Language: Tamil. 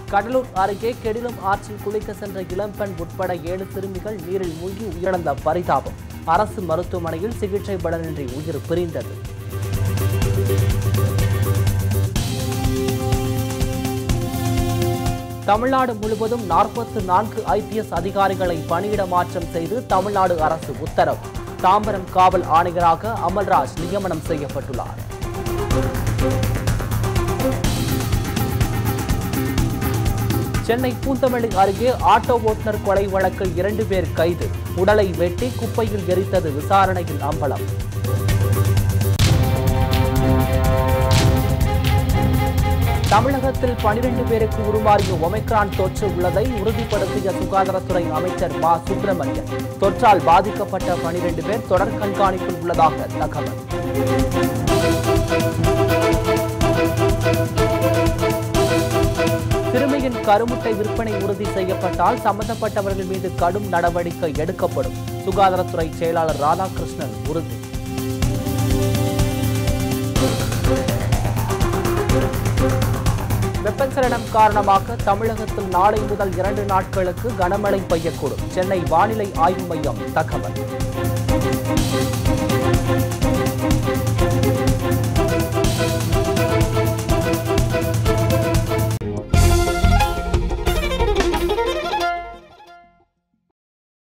கடலூர் அருகே கெடிலம் ஆற்றில் குளிக்க சென்ற இளம்பெண் உட்பட ஏழு சிறுமிகள் நீரில் மூழ்கி உயிரிழந்த பரிதாபம் அரசு மருத்துவமனையில் சிகிச்சை பலனின்றி உயிர் பிரிந்தது தமிழ்நாடு முழுவதும் நாற்பத்து நான்கு ஐபிஎஸ் அதிகாரிகளை பணியிட மாற்றம் செய்து தமிழ்நாடு அரசு உத்தரவு தாம்பரம் காவல் ஆணையராக அமல்ராஜ் நியமனம் செய்யப்பட்டுள்ளார் சென்னை பூந்தமல்லி அருகே ஆட்டோ ஓட்டுநர் கொலை வழக்கில் இரண்டு பேர் கைது உடலை வெட்டி குப்பையில் எரித்தது விசாரணையில் அம்பலம் தமிழகத்தில் பனிரெண்டு பேருக்கு உருமாறிய ஒமைக்ரான் தொற்று உள்ளதை உறுதிப்படுத்திய சுகாதாரத்துறை அமைச்சர் மா சுப்பிரமணியன் தொற்றால் பாதிக்கப்பட்ட பனிரெண்டு பேர் தொடர் கண்காணிப்பில் உள்ளதாக தகவல் சிறுமியின் கருமுட்டை விற்பனை உறுதி செய்யப்பட்டால் சம்பந்தப்பட்டவர்கள் மீது கடும் நடவடிக்கை எடுக்கப்படும் சுகாதாரத்துறை செயலாளர் ராதாகிருஷ்ணன் உறுதி வெப்பச்சலனம் காரணமாக தமிழகத்தில் நாளை முதல் இரண்டு நாட்களுக்கு கனமழை பெய்யக்கூடும் சென்னை வானிலை ஆய்வு மையம் தகவல்